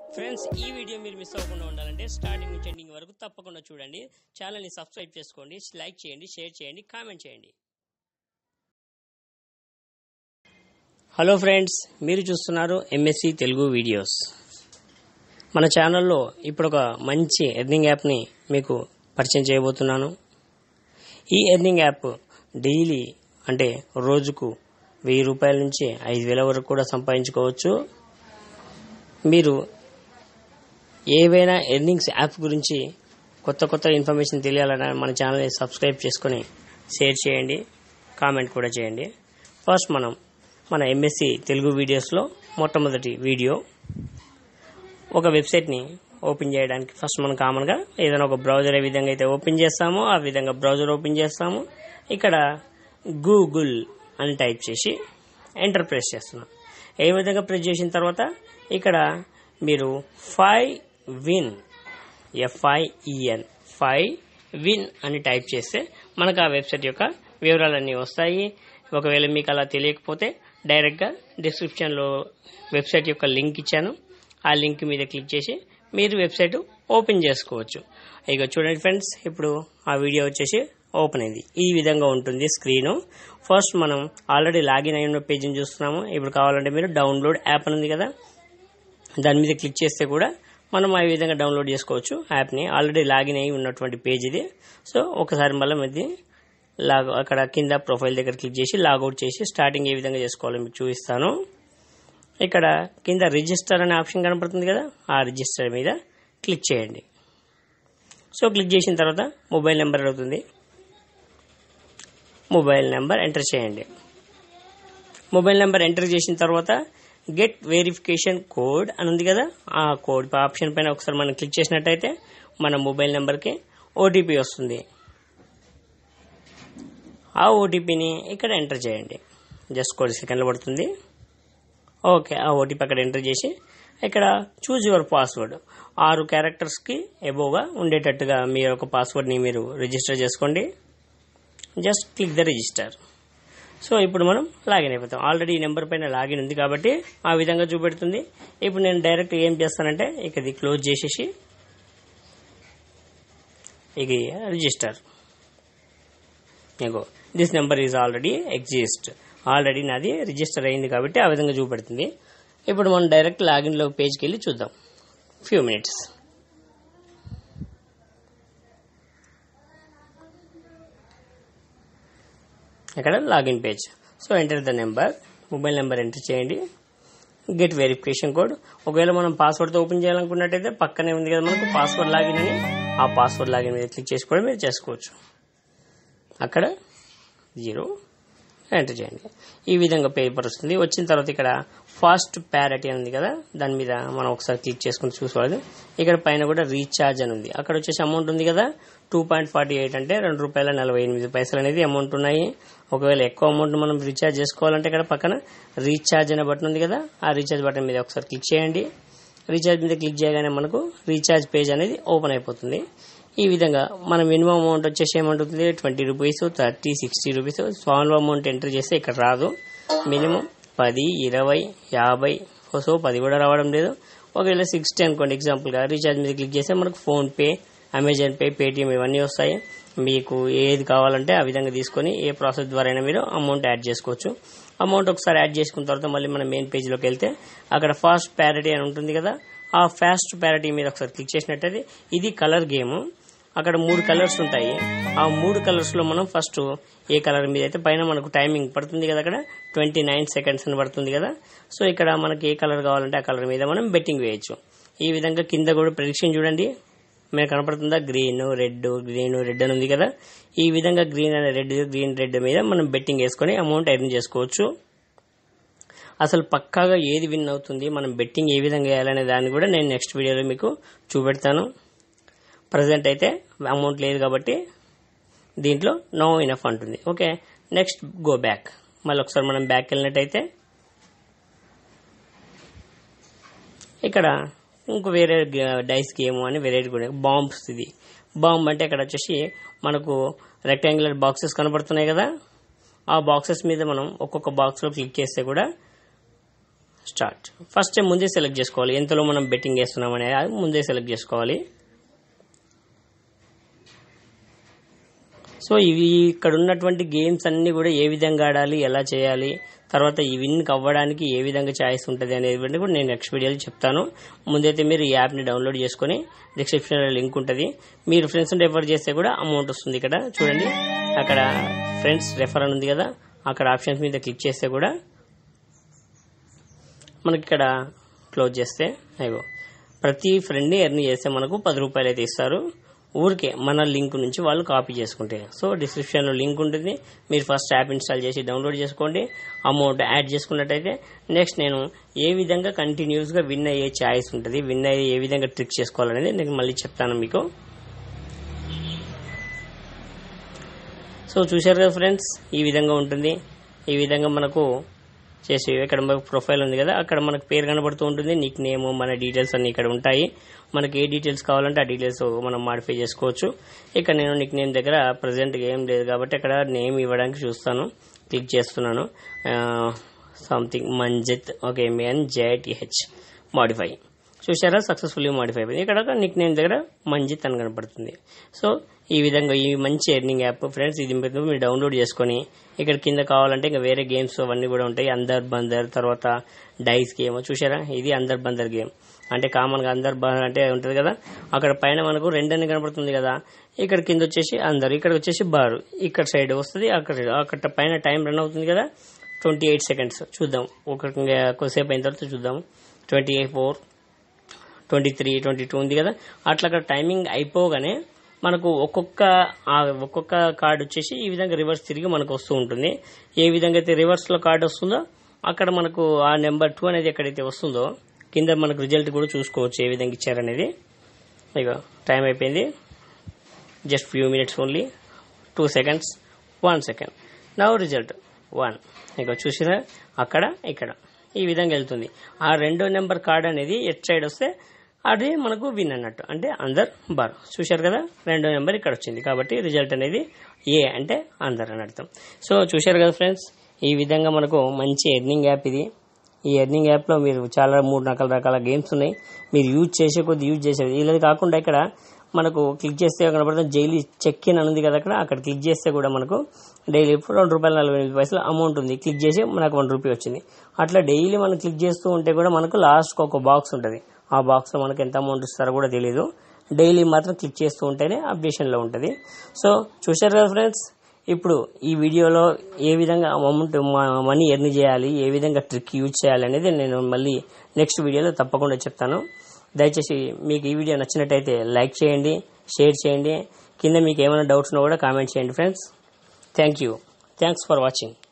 friends ఈ video మీరు miss అవ్వకుండా ఉండాలంటే స్టార్టింగ్ నుంచి ఎండింగ్ వరకు తప్పకుండా చూడండి ఛానల్ని సబ్స్క్రైబ్ చేసుకోండి లైక్ చేయండి షేర్ చేయండి కామెంట్ చేయండి హలో ఫ్రెండ్స్ మీరు చూస్తున్నారు ఎంఎస్సి తెలుగు వీడియోస్ మన ఛానల్లో ఇప్పుడు ఒక మంచి ఎర్నింగ్ యాప్ని మీకు పరిచయం చేయబోతున్నాను ఈ ఎర్నింగ్ యాప్ డైలీ అంటే రోజుకు వెయ్యి రూపాయల నుంచి ఐదు వేల వరకు కూడా సంపాదించుకోవచ్చు మీరు ఏవైనా ఎర్నింగ్స్ యాప్ గురించి కొత్త కొత్త ఇన్ఫర్మేషన్ తెలియాలన్నా మన ఛానల్ని సబ్స్క్రైబ్ చేసుకొని షేర్ చేయండి కామెంట్ కూడా చేయండి ఫస్ట్ మనం మన ఎంఎస్సి తెలుగు వీడియోస్లో మొట్టమొదటి వీడియో ఒక వెబ్సైట్ని ఓపెన్ చేయడానికి ఫస్ట్ మనం కామన్గా ఏదైనా ఒక బ్రౌజర్ ఏ విధంగా అయితే ఓపెన్ చేస్తామో ఆ విధంగా బ్రౌజర్ ఓపెన్ చేస్తాము ఇక్కడ గూగుల్ అని టైప్ చేసి ఎంటర్ ప్రెస్ చేస్తున్నాం ఏ విధంగా ప్రెస్ చేసిన తర్వాత ఇక్కడ మీరు five win F I E N five win అని టైప్ చేస్తే మనకు ఆ వెబ్సైట్ యొక్క వివరాలన్నీ వస్తాయి ఒకవేళ మీకు అలా తెలియకపోతే డైరెక్ట్గా డిస్క్రిప్షన్లో వెబ్సైట్ యొక్క లింక్ ఇచ్చాను ఆ లింక్ మీద క్లిక్ చేసి మీరు వెబ్సైట్ ఓపెన్ చేసుకోవచ్చు ఇక చూడండి ఫ్రెండ్స్ ఇప్పుడు ఆ వీడియో వచ్చేసి ఓపెన్ అయింది ఈ విధంగా ఉంటుంది స్క్రీను ఫస్ట్ మనం ఆల్రెడీ లాగిన్ అయి ఉన్న పేజీని చూస్తున్నాము ఇప్పుడు కావాలంటే మీరు డౌన్లోడ్ యాప్ అని ఉంది కదా దాని మీద క్లిక్ చేస్తే కూడా మనం ఆ విధంగా డౌన్లోడ్ చేసుకోవచ్చు యాప్ని ఆల్రెడీ లాగిన్ అయి ఉన్నటువంటి పేజ్ ఇది సో ఒకసారి మళ్ళీ ఇది లాగ్ అక్కడ కింద ప్రొఫైల్ దగ్గర క్లిక్ చేసి లాగౌట్ చేసి స్టార్టింగ్ ఏ విధంగా చేసుకోవాలో మీకు చూపిస్తాను ఇక్కడ కింద రిజిస్టర్ అనే ఆప్షన్ కనపడుతుంది కదా ఆ రిజిస్టర్ మీద క్లిక్ చేయండి సో క్లిక్ చేసిన తర్వాత మొబైల్ నెంబర్ అవుతుంది మొబైల్ నెంబర్ ఎంటర్ చేయండి మొబైల్ నెంబర్ ఎంటర్ చేసిన తర్వాత గెట్ వెరిఫికేషన్ కోడ్ అని ఉంది కదా ఆ కోడ్ ఆప్షన్ పైన ఒకసారి మనం క్లిక్ చేసినట్టయితే మన మొబైల్ నెంబర్కి ఓటీపీ వస్తుంది ఆ ఓటీపీని ఇక్కడ ఎంటర్ చేయండి జస్ట్ కొద్ది సెకండ్లు పడుతుంది ఓకే ఆ ఓటీపీ అక్కడ ఎంటర్ చేసి ఇక్కడ చూజ్ యువర్ పాస్వర్డ్ ఆరు క్యారెక్టర్స్కి ఎబోగా ఉండేటట్టుగా మీ యొక్క పాస్వర్డ్ని మీరు రిజిస్టర్ చేసుకోండి just click the register so ఇప్పుడు మనం లాగిన్ అయిపోతాం ఆల్రెడీ ఈ నెంబర్ పైన లాగిన్ ఉంది కాబట్టి ఆ విధంగా చూపెడుతుంది ఇప్పుడు నేను డైరెక్ట్ ఏం చేస్తానంటే ఇక ఇది క్లోజ్ చేసేసి ఇక రిజిస్టర్ ఇగో this number is already exist already నాది రిజిస్టర్ అయింది కాబట్టి ఆ విధంగా చూపెడుతుంది ఇప్పుడు మనం డైరెక్ట్ లాగిన్లో పేజ్కి వెళ్ళి చూద్దాం ఫ్యూ మినిట్స్ ఇక్కడ login page so enter the number mobile number enter చేయండి గెట్ వెరిఫికేషన్ కోడ్ ఒకవేళ మనం పాస్వర్డ్తో ఓపెన్ చేయాలనుకున్నట్టయితే పక్కనే ఉంది కదా మనకు పాస్వర్డ్ లాగిన్ అని ఆ పాస్వర్డ్ లాగిన్ మీద క్లిక్ చేసి కూడా మీరు చేసుకోవచ్చు అక్కడ జీరో ఎంటర్ చేయండి ఈ విధంగా పేపర్ వస్తుంది వచ్చిన తర్వాత ఇక్కడ ఫాస్ట్ ప్యారటీ అని ఉంది కదా దాని మీద మనం ఒకసారి క్లిక్ చేసుకుని చూసుకోవాలి ఇక్కడ పైన కూడా రీఛార్జ్ అని ఉంది అక్కడ వచ్చేసి అమౌంట్ ఉంది కదా టూ పాయింట్ ఫార్టీ ఎయిట్ అంటే రెండు రూపాయల నలభై ఎనిమిది పైసలు అనేది అమౌంట్ ఉన్నాయి ఒకవేళ ఎక్కువ అమౌంట్ మనం రీఛార్జ్ చేసుకోవాలంటే ఇక్కడ పక్కన రీఛార్జ్ అనే బటన్ ఉంది కదా ఆ రీఛార్జ్ బటన్ మీద ఒకసారి క్లిక్ చేయండి రీఛార్జ్ మీద క్లిక్ చేయగానే మనకు రీఛార్జ్ పేజ్ అనేది ఓపెన్ అయిపోతుంది ఈ విధంగా మన మినిమం అమౌంట్ వచ్చేసి ఏమంటుంది twenty rupees thirty sixty rupees small amount enter చేస్తే ఇక్కడ రాదు మినిమం పది ఇరవై యాభై సో పది కూడా రావడం లేదు ఒకవేళ సిక్స్టీ అనుకోండి ఎగ్జాంపుల్గా రీఛార్జ్ మీద క్లిక్ చేస్తే మనకు ఫోన్పే అమెజాన్ పే పేటిఎం ఇవన్నీ వస్తాయి మీకు ఏది కావాలంటే ఆ విధంగా తీసుకొని ఏ ప్రాసెస్ ద్వారా అయినా మీరు అమౌంట్ యాడ్ చేసుకోవచ్చు అమౌంట్ ఒకసారి యాడ్ చేసుకున్న తర్వాత మళ్ళీ మన మెయిన్ పేజ్లోకి వెళ్తే అక్కడ ఫాస్ట్ ప్యారిటీ అని ఉంటుంది కదా ఆ ఫాస్ట్ ప్యారిటీ మీద ఒకసారి క్లిక్ చేసినట్టయితే ఇది కలర్ గేమ్ అక్కడ మూడు కలర్స్ ఉంటాయి ఆ మూడు కలర్స్ లో మనం ఫస్ట్ ఏ కలర్ మీద అయితే పైన మనకు టైమింగ్ పడుతుంది కదా అక్కడ ట్వంటీ నైన్ సెకండ్స్ అని పడుతుంది కదా సో ఇక్కడ మనకి ఏ కలర్ కావాలంటే ఆ కలర్ మీద మనం బెట్టింగ్ వేయచ్చు ఈ విధంగా కింద కూడా ప్రెడిక్షన్ చూడండి మీకు కనపడుతుందా గ్రీన్ రెడ్ గ్రీన్ రెడ్ అని ఉంది కదా ఈ విధంగా గ్రీన్ అనే రెడ్ గ్రీన్ రెడ్ మీద మనం బెట్టింగ్ వేసుకొని అమౌంట్ ఎర్న్ చేసుకోవచ్చు అసలు పక్కాగా ఏది విన్ అవుతుంది మనం బెట్టింగ్ ఏ విధంగా వేయాలనే దాన్ని కూడా నేను నెక్స్ట్ వీడియోలో మీకు చూపెడతాను ప్రజెంట్ అయితే అమౌంట్ లేదు కాబట్టి దీంట్లో నో ఇనఫ్ అంటుంది ఓకే నెక్స్ట్ గో బ్యాక్ మళ్ళీ ఒకసారి మనం బ్యాక్ వెళ్ళినట్టయితే ఇక్కడ ఇంకో వేరే డైస్ గేమ్ అని వెరైటీ కూడా బాంబ్స్ ఇది బాంబ్ అంటే ఇక్కడ వచ్చేసి మనకు రెక్టాంగులర్ బాక్సెస్ కనబడుతున్నాయి కదా ఆ బాక్సెస్ మీద మనం ఒక్కొక్క బాక్స్లో క్లిక్ చేస్తే కూడా స్టార్ట్ ఫస్ట్ టైం ముందే సెలెక్ట్ చేసుకోవాలి ఎంతలో మనం బెట్టింగ్ వేస్తున్నాం అనేది అది ముందే సెలెక్ట్ చేసుకోవాలి సో ఇవి ఇక్కడ ఉన్నటువంటి గేమ్స్ అన్ని కూడా ఏ విధంగా ఆడాలి ఎలా చేయాలి తర్వాత ఈ విన్ అవ్వడానికి ఏ విధంగా ఛాయిస్ ఉంటుంది అనేది కూడా నేను నెక్స్ట్ వీడియోలో చెప్తాను ముందైతే మీరు ఈ యాప్ని డౌన్లోడ్ చేసుకొని డిస్క్రిప్షన్లో లింక్ ఉంటుంది మీరు ఫ్రెండ్స్ రెఫర్ చేస్తే కూడా అమౌంట్ వస్తుంది ఇక్కడ చూడండి అక్కడ ఫ్రెండ్స్ రెఫర్ అని ఉంది కదా అక్కడ ఆప్షన్స్ మీద క్లిక్ చేస్తే కూడా మనకి ఇక్కడ క్లోజ్ చేస్తే అయ్యో ప్రతి ఫ్రెండ్ని ఎర్న్ చేస్తే మనకు పది రూపాయలు అయితే ఇస్తారు ఊరికే మన లింక్ నుంచి వాళ్ళు కాపీ చేసుకుంటే సో డిస్క్రిప్షన్లో లింక్ ఉంటుంది మీరు ఫస్ట్ యాప్ ఇన్స్టాల్ చేసి డౌన్లోడ్ చేసుకోండి అమౌంట్ యాడ్ చేసుకున్నట్టయితే నెక్స్ట్ నేను ఏ విధంగా కంటిన్యూస్గా విన్ అయ్యే ఛాయిస్ ఉంటుంది విన్ అయ్యే ఏ విధంగా ట్రిక్ చేసుకోవాలనేది నేను మళ్ళీ చెప్తాను మీకు సో చూశారు కదా ఫ్రెండ్స్ ఈ విధంగా ఉంటుంది ఈ విధంగా మనకు చేసి ఇక్కడ మనకు ప్రొఫైల్ ఉంది కదా అక్కడ మనకు పేరు కనబడుతూ ఉంటుంది నిక్ నేమ్ మన డీటెయిల్స్ అన్ని ఇక్కడ ఉంటాయి మనకి ఏ డీటెయిల్స్ కావాలంటే ఆ డీటెయిల్స్ మనం మాడిఫై చేసుకోవచ్చు ఇక్కడ నేను నిక్ నేమ్ దగ్గర ప్రజెంట్గా ఏం లేదు కాబట్టి అక్కడ నేమ్ ఇవ్వడానికి చూస్తాను క్లిక్ చేస్తున్నాను something Manjit okay MN JTH modify చూసారా సక్సెస్ఫుల్లీ మాడిఫై అయిపోయింది ఇక్కడ నిక్ నేమ్ దగ్గర మంజిత్ అని కనపడుతుంది సో ఈ విధంగా ఈ మంచి ఎర్నింగ్ యాప్ ఫ్రెండ్స్ ఇది మీరు మీరు డౌన్లోడ్ చేసుకొని ఇక్కడ కింద కావాలంటే ఇంకా వేరే గేమ్స్ అవన్నీ కూడా ఉంటాయి అందర్ బందర్ తర్వాత డైస్ గేమ్ చూసారా ఇది అందర్ బందర్ గేమ్ అంటే కామన్గా అందర్ బందర్ అంటే ఉంటుంది కదా అక్కడ పైన మనకు రెండని కనపడుతుంది కదా ఇక్కడ కింద వచ్చేసి అందరు ఇక్కడ వచ్చేసి బారు ఇక్కడ సైడ్ వస్తుంది అక్కడ అక్కడ పైన టైం రన్ అవుతుంది కదా ట్వంటీ ఎయిట్ సెకండ్స్ చూద్దాం ఒక కొద్దిసేపు అయిన తర్వాత చూద్దాం twenty eight four twenty three twenty two ఉంది కదా అట్లా అక్కడ టైమింగ్ అయిపోగానే మనకు ఒక్కొక్క ఆ ఒక్కొక్క కార్డు వచ్చేసి ఈ విధంగా రివర్స్ తిరిగి మనకు వస్తూ ఉంటుంది ఏ విధంగా అయితే రివర్స్లో కార్డు వస్తుందో అక్కడ మనకు ఆ నెంబర్ టూ అనేది ఎక్కడైతే వస్తుందో కింద మనకు రిజల్ట్ కూడా చూసుకోవచ్చు ఏ విధంగా ఇచ్చారనేది ఇక టైం అయిపోయింది just few minutes only two seconds one second now result one ఇక చూసినా అక్కడ ఇక్కడ ఈ విధంగా వెళ్తుంది ఆ రెండో నెంబర్ కార్డ్ అనేది ఎట్ సైడ్ వస్తే అది మనకు విన్ అన్నట్టు అంటే అందర్ బార్ చూశారు కదా రెండో నెంబర్ ఇక్కడ వచ్చింది కాబట్టి రిజల్ట్ అనేది ఏ అంటే అందర్ అని అర్థం సో చూశారు కదా ఫ్రెండ్స్ ఈ విధంగా మనకు మంచి ఎర్నింగ్ యాప్ ఇది ఈ ఎర్నింగ్ యాప్లో మీరు చాలా మూడు రకాల రకాల గేమ్స్ ఉన్నాయి మీరు యూజ్ చేసే కొద్ది యూజ్ చేసేది ఇలా కాకుండా ఇక్కడ మనకు క్లిక్ చేస్తే కనబడుతుంది జైలీ చెక్ ఇన్ అని ఉంది కదా అక్కడ అక్కడ క్లిక్ చేస్తే కూడా మనకు డైలీ రెండు రూపాయల నలభై ఎనిమిది పైసలు అమౌంట్ ఉంది క్లిక్ చేసి మనకు వన్ రూపీ వచ్చింది అట్లా డైలీ మనం క్లిక్ చేస్తూ ఉంటే కూడా మనకు లాస్ట్కి ఒక బాక్స్ ఉంటుంది ఆ బాక్స్లో మనకు ఎంత అమౌంట్ ఇస్తారో కూడా తెలియదు డైలీ మాత్రం క్లిక్ చేస్తూ ఉంటేనే అప్డేషన్లో ఉంటుంది సో చూశారు కదా ఫ్రెండ్స్ ఇప్పుడు ఈ వీడియోలో ఏ విధంగా అమౌంట్ మనీ ఎర్న్ చేయాలి ఏ విధంగా ట్రిక్ యూజ్ చేయాలి అనేది నేను మళ్ళీ నెక్స్ట్ వీడియోలో తప్పకుండా చెప్తాను దయచేసి మీకు ఈ వీడియో నచ్చినట్టయితే లైక్ చేయండి షేర్ చేయండి కింద మీకు ఏమైనా డౌట్స్ ఉన్నా కూడా కామెంట్ చేయండి friends thank you thanks for watching